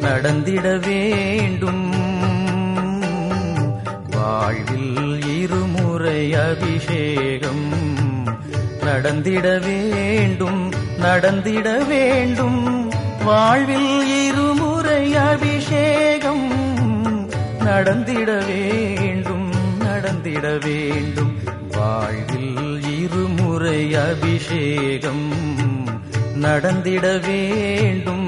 நடந்திட வேண்டும் வாழ்வில் இருமுறை அபிஷேகம் நடந்திட வேண்டும் நடந்திட வேண்டும் வாழ்வில் இருமுறை அபிஷேகம் நடந்திட வேண்டும் நடந்திட வேண்டும் வாழ்வில் இருமுறை அபிஷேகம் நடந்திட வேண்டும்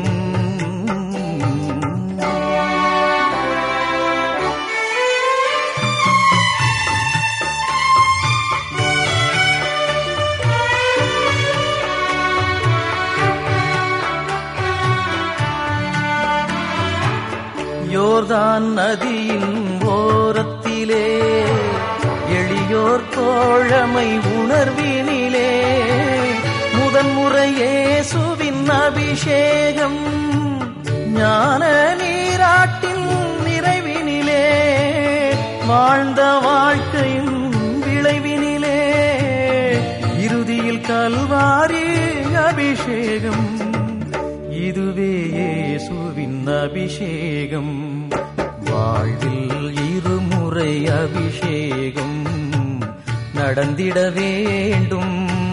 யோர்தான் நதியின் ஓரத்திலே எளியோர் தோழமை உணர்வினிலே முதன்முறை இயேசுவின் அபிஷேகம் ஞான நீராட்டின் நிறைவினிலே வாழ்ந்த வாழ்க்கையின் விளைவினிலே இறுதியில் கல்வாரி அபிஷேகம் இதுவே இயேசுவின் அபிஷேகம் வாழ்வில் இருமுறை அபிஷேகம் நடந்திட வேண்டும்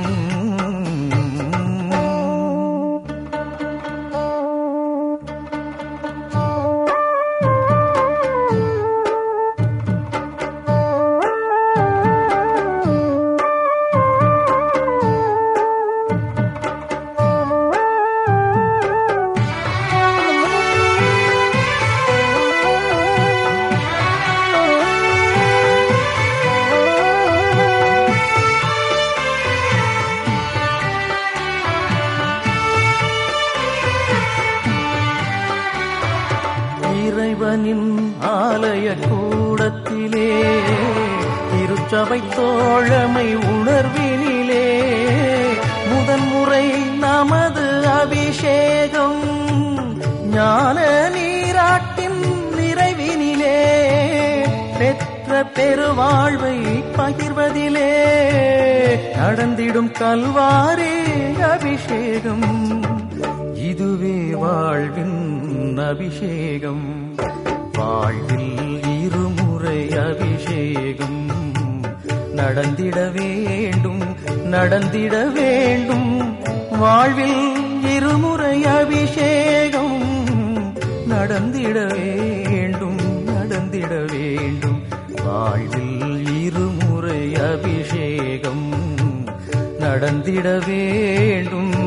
இறைவனின் ஆலய கூடத்திலே திருச்சபை தோழமை உணர்வினிலே முதன்முறை நமது அபிஷேகம் ஞான நீராட்டின் நிறைவினிலே பெற்ற பெருவாழ்வை பகிர்வதிலே நடந்திடும் கல்வாரி அபிஷேகம் இதுவே வாழ்வின் அபிஷேகம் வாழ்வில் இருமுறை அபிஷேகம் நடந்திட வேண்டும் நடந்திட வேண்டும் வாழ்வில் இருமுறை அபிஷேகம் நடந்திட வேண்டும் நடந்திட வேண்டும் வாழ்வில் இருமுறை அபிஷேகம் நடந்திட வேண்டும்